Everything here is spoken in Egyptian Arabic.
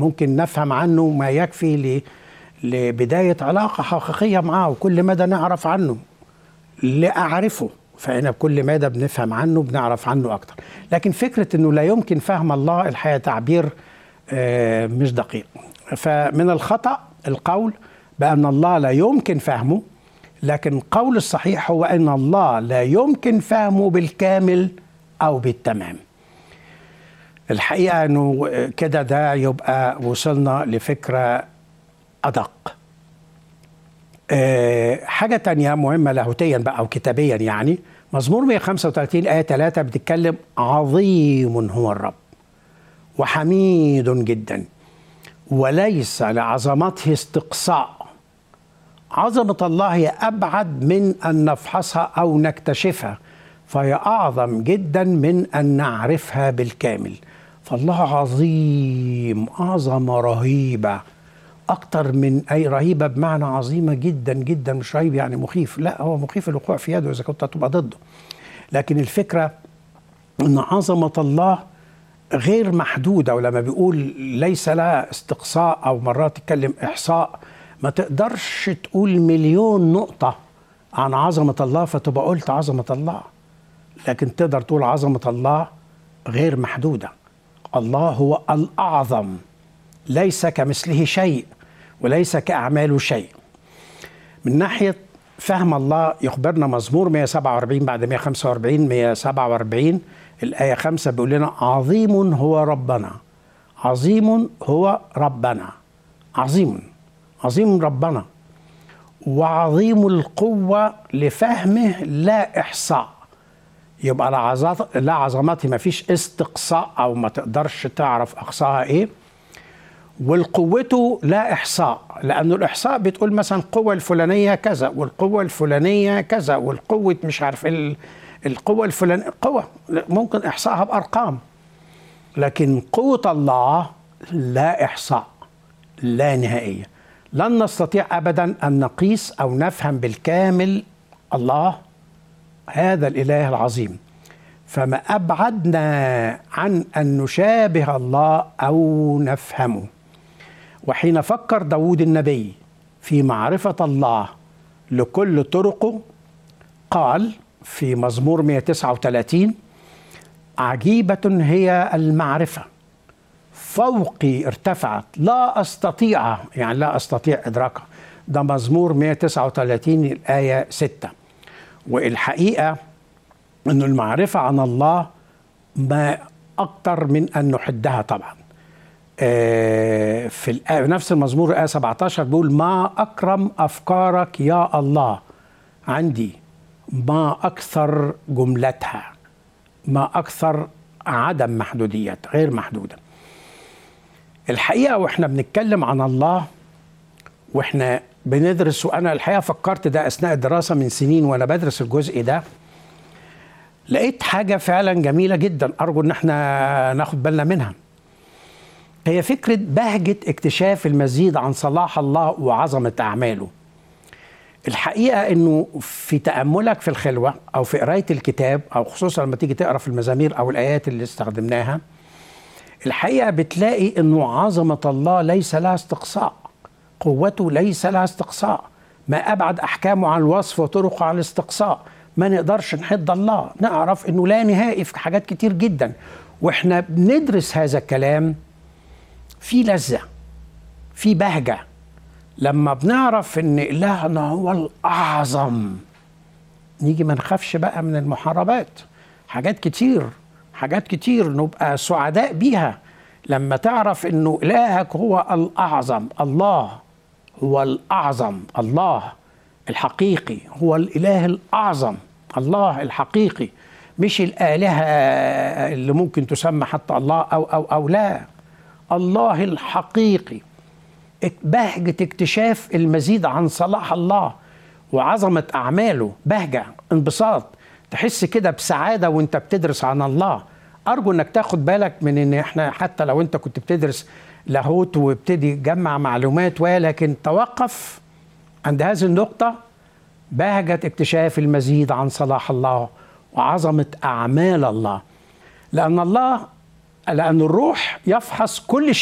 ممكن نفهم عنه ما يكفي ل... لبداية علاقة حقيقية معاه وكل مدى نعرف عنه لأعرفه فهنا بكل مدى بنفهم عنه بنعرف عنه أكتر لكن فكرة أنه لا يمكن فهم الله الحقيقة تعبير آه، مش دقيق فمن الخطأ القول بأن الله لا يمكن فهمه لكن القول الصحيح هو أن الله لا يمكن فهمه بالكامل أو بالتمام الحقيقة أنه كده ده يبقى وصلنا لفكرة أدق أه حاجة تانية مهمة لاهوتيا بقى أو كتابيا يعني مزمور 135 آية 3 بتتكلم عظيم هو الرب وحميد جدا وليس لعظمته استقصاء عظمة الله هي أبعد من أن نفحصها أو نكتشفها فهي أعظم جدا من أن نعرفها بالكامل فالله عظيم عظمة رهيبة أكتر من أي رهيبة بمعنى عظيمة جدا جدا مش رهيب يعني مخيف لا هو مخيف الوقوع في يده إذا كنت هتبقى ضده لكن الفكرة أن عظمة الله غير محدودة ولما بيقول ليس لها استقصاء أو مرات تتكلم إحصاء ما تقدرش تقول مليون نقطة عن عظمة الله فتبقى قلت عظمة الله لكن تقدر تقول عظمة الله غير محدودة الله هو الأعظم ليس كمثله شيء وليس كأعماله شيء من ناحية فهم الله يخبرنا مزمور 147 بعد 145 147 الآية 5 بيقول لنا عظيم هو ربنا عظيم هو ربنا عظيم عظيم ربنا وعظيم القوة لفهمه لا إحصاء يبقى لا عظمته ما فيش استقصاء أو ما تقدرش تعرف أقصاها إيه والقوته لا إحصاء لأنه الإحصاء بتقول مثلا القوة الفلانية كذا والقوة الفلانية كذا والقوة مش عارف القوة الفلانية قوة ممكن إحصائها بأرقام لكن قوة الله لا إحصاء لا نهائية لن نستطيع أبدا أن نقيس أو نفهم بالكامل الله هذا الإله العظيم فما أبعدنا عن أن نشابه الله أو نفهمه وحين فكر داود النبي في معرفة الله لكل طرقه قال في مزمور 139 عجيبة هي المعرفة فوقي ارتفعت لا أستطيع يعني لا أستطيع إدراكها ده مزمور 139 الآية 6 والحقيقة أن المعرفة عن الله ما أكثر من أن نحدها طبعا في نفس المزمور آية 17 بيقول ما أكرم أفكارك يا الله عندي ما أكثر جملتها ما أكثر عدم محدودية غير محدودة الحقيقة وإحنا بنتكلم عن الله وإحنا بندرس وأنا الحقيقة فكرت ده أثناء الدراسة من سنين وأنا بدرس الجزء ده لقيت حاجة فعلا جميلة جدا أرجو إن احنا ناخد بالنا منها هي فكرة بهجة اكتشاف المزيد عن صلاح الله وعظمة أعماله الحقيقة أنه في تأملك في الخلوة أو في قراية الكتاب أو خصوصا لما تيجي تقرأ في المزامير أو الآيات اللي استخدمناها الحقيقة بتلاقي أنه عظمة الله ليس لها استقصاء قوته ليس لها استقصاء ما أبعد أحكامه عن الوصف وطرقه عن الاستقصاء ما نقدرش نحد الله نعرف أنه لا نهائي في حاجات كتير جدا وإحنا بندرس هذا الكلام في لذة في بهجة لما بنعرف ان الهنا هو الاعظم نيجي ما نخافش بقى من المحاربات حاجات كتير حاجات كتير نبقى سعداء بيها لما تعرف انه الهك هو الاعظم الله هو الاعظم الله الحقيقي هو الاله الاعظم الله الحقيقي مش الالهه اللي ممكن تسمى حتى الله او او او لا الله الحقيقي بهجة اكتشاف المزيد عن صلاح الله وعظمة أعماله بهجة انبساط تحس كده بسعادة وانت بتدرس عن الله أرجو انك تاخد بالك من ان احنا حتى لو انت كنت بتدرس لاهوت وابتدي تجمع معلومات ولكن توقف عند هذه النقطة بهجة اكتشاف المزيد عن صلاح الله وعظمة أعمال الله لأن الله لأن الروح يفحص كل شيء